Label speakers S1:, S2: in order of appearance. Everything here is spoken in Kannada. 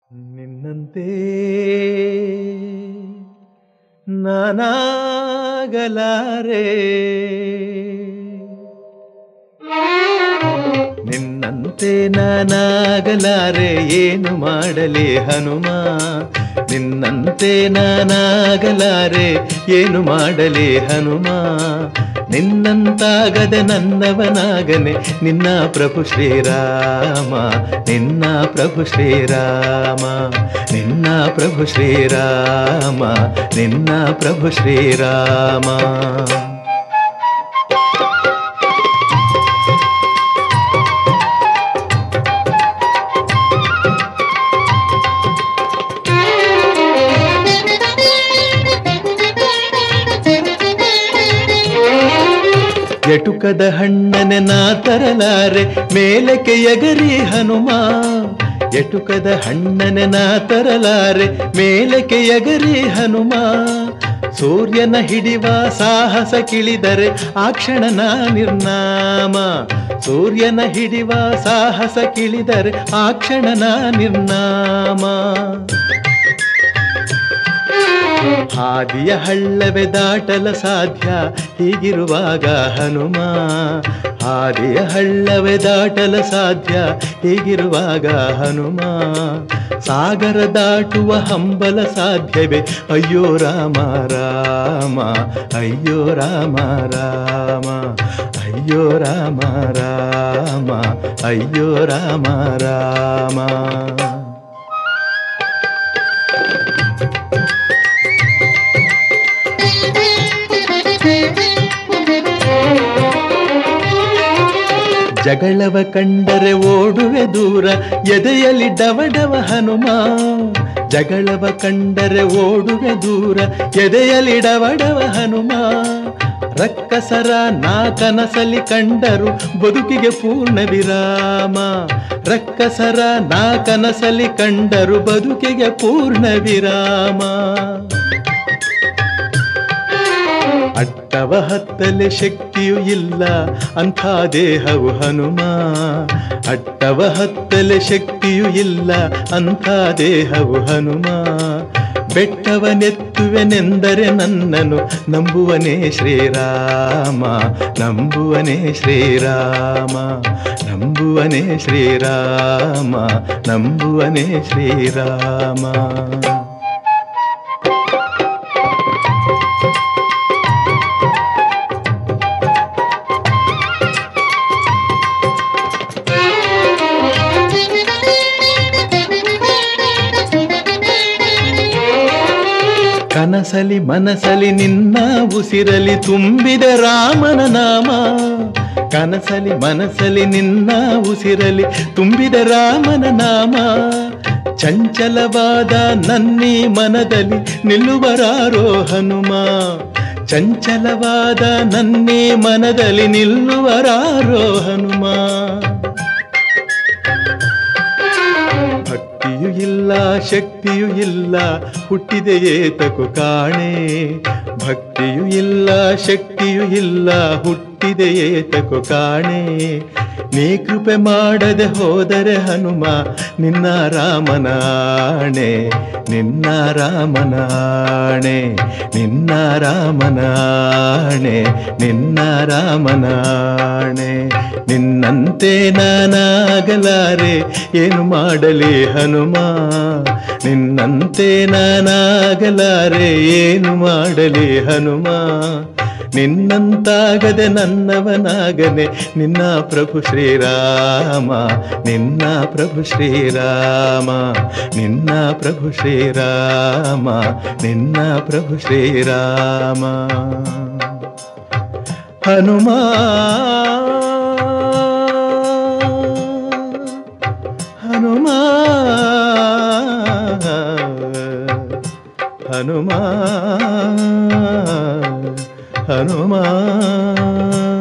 S1: ನಿನ್ನಂತೆ ನಾನಾಗಲಾರೆ ನಿನ್ನಂತೆ ನಾನಾಗಲಾರೆ ಏನು ಮಾಡಲಿ ಹನುಮ ನಿನ್ನಂತೆ ನಾನಾಗಲಾರೆ ಏನು ಮಾಡಲಿ ಹನುಮ ನಿನ್ನಂತಾಗದೆ ನನ್ನವನಾಗನೆ ನಿನ್ನ ಪ್ರಭು ಶ್ರೀರಾಮ ನಿನ್ನ ಪ್ರಭು ಶ್ರೀರಾಮ ನಿನ್ನ ಪ್ರಭು ಶ್ರೀರಾಮ ನಿನ್ನ ಪ್ರಭು ಶ್ರೀರಾಮ ಎಟುಕದ ಹಣ್ಣನೆ ನಾ ತರಲಾರೆ ಮೇಲಕ್ಕೆ ಎಗರಿ ಹನುಮ ಎಟುಕದ ಹಣ್ಣನೆ ನಾ ತರಲಾರೆ ಮೇಲಕ್ಕೆ ಎಗರಿ ಹನುಮ ಸೂರ್ಯನ ಹಿಡಿವ ಸಾಹಸ ಕಿಳಿದರೆ ಆ ಕ್ಷಣನ ನಿರ್ನಾಮ ಸೂರ್ಯನ ಹಿಡಿವ ಸಾಹಸ ಕಿಳಿದರೆ ಆ ಕ್ಷಣನ ನಿರ್ನಾಮ ಹಾದಿಯ ಹಳ್ಳವೇ ದಾಟಲ ಸಾಧ್ಯ ಹೀಗಿರುವಾಗ ಹನುಮ ಹಾದಿಯ ಹಳ್ಳವೇ ದಾಟಲ ಸಾಧ್ಯ ಹೀಗಿರುವಾಗ ಹನುಮ ಸಾಗರ ದಾಟುವ ಹಂಬಲ ಸಾಧ್ಯವೇ ಅಯ್ಯೋ ರಾಮ ರಾಮ ಅಯ್ಯೋ ರಾಮ ರಾಮ ಅಯ್ಯೋ ರಾಮ ರಾಮ ಅಯ್ಯೋ ರಾಮ ರಾಮ ಜಗಳವ ಕಂಡರೆ ಓಡುವೆ ದೂರ ಎದೆಯಲ್ಲಿ ಡವಡವ ಹನುಮ ಜಗಳವ ಕಂಡರೆ ಓಡುವೆ ದೂರ ಎದೆಯಲ್ಲಿ ಡವಡವ ಹನುಮ ರಕ್ಕಸರ ನಾ ಕನಸಲಿ ಕಂಡರು ಬದುಕಿಗೆ ಪೂರ್ಣ ವಿರಾಮ ರಕ್ಕಸರ ನಾ ಕನಸಲಿ ಕಂಡರು ಬದುಕಿಗೆ ಪೂರ್ಣ ವಿರಾಮ ಅಟ್ಟವ ಹತ್ತಲೆ ಶಕ್ತಿಯೂ ಇಲ್ಲ ಅಂಥ ದೇಹವು ಹನುಮ ಅಟ್ಟವ ಹತ್ತಲೆ ಶಕ್ತಿಯೂ ಇಲ್ಲ ಅಂಥ ದೇಹವು ಹನುಮ ಬೆಟ್ಟವನೆತ್ತುವೆನೆಂದರೆ ನನ್ನನು ನಂಬುವನೇ ಶ್ರೀರಾಮ ನಂಬುವನೇ ಶ್ರೀರಾಮ ನಂಬುವನೇ ಶ್ರೀರಾಮ ನಂಬುವನೇ ಶ್ರೀರಾಮ ಕನಸಲಿ ಮನಸಲಿ ನಿನ್ನ ಉಸಿರಲಿ ತುಂಬಿದ ರಾಮನ ನಾಮ ಕನಸಲಿ ಮನಸಲಿ ನಿನ್ನ ಉಸಿರಲಿ ತುಂಬಿದ ರಾಮನ ನಾಮ ಚಂಚಲವಾದ ನನ್ನಿ ಮನದಲ್ಲಿ ನಿಲ್ಲುವರಾರೋ ಹನುಮ ಚಂಚಲವಾದ ನನ್ನಿ ಮನದಲ್ಲಿ ನಿಲ್ಲುವರಾರೋ ಹನುಮ ಭಕ್ತಿಯೂ ಇಲ್ಲ ಶಕ್ತಿಯೂ ಇಲ್ಲ ಹುಟ್ಟಿದೆ ಏತಕು ಕಾಣೆ ಭಕ್ತಿಯೂ ಇಲ್ಲ ಶಕ್ತಿಯೂ ಇಲ್ಲ ಹುಟ್ಟಿದೆ ಏತಕು ಕಾಣೆ ನೀ ಕೃಪೆ ಮಾಡದೆ ಹೋದರೆ ಹನುಮ ನಿನ್ನ ರಾಮನಾಣೆ ನಿನ್ನ ರಾಮನಾಣೆ ನಿನ್ನ ರಾಮನಾಣೆ ನಿನ್ನ ರಾಮನಾಣೆ ನಿನ್ನಂತೆ ನಾನಾಗಲಾರೆ ಏನು ಮಾಡಲಿ ಹನುಮ ನಿನ್ನಂತೆ ನಾನಾಗಲಾರೆ ಏನು ಮಾಡಲಿ ಹನುಮ ನಿನ್ನಂತಾಗದೆ ನನ್ನವನಾಗನೆ ನಿನ್ನ ಪ್ರಭು ಶ್ರೀರಾಮ ನಿನ್ನ ಪ್ರಭು ಶ್ರೀರಾಮ ನಿನ್ನ ಪ್ರಭು ಶ್ರೀರಾಮ ನಿನ್ನ ಪ್ರಭು ಶ್ರೀರಾಮ ಹನುಮ ಹನುಮ ಹನುಮ ಹನುಮ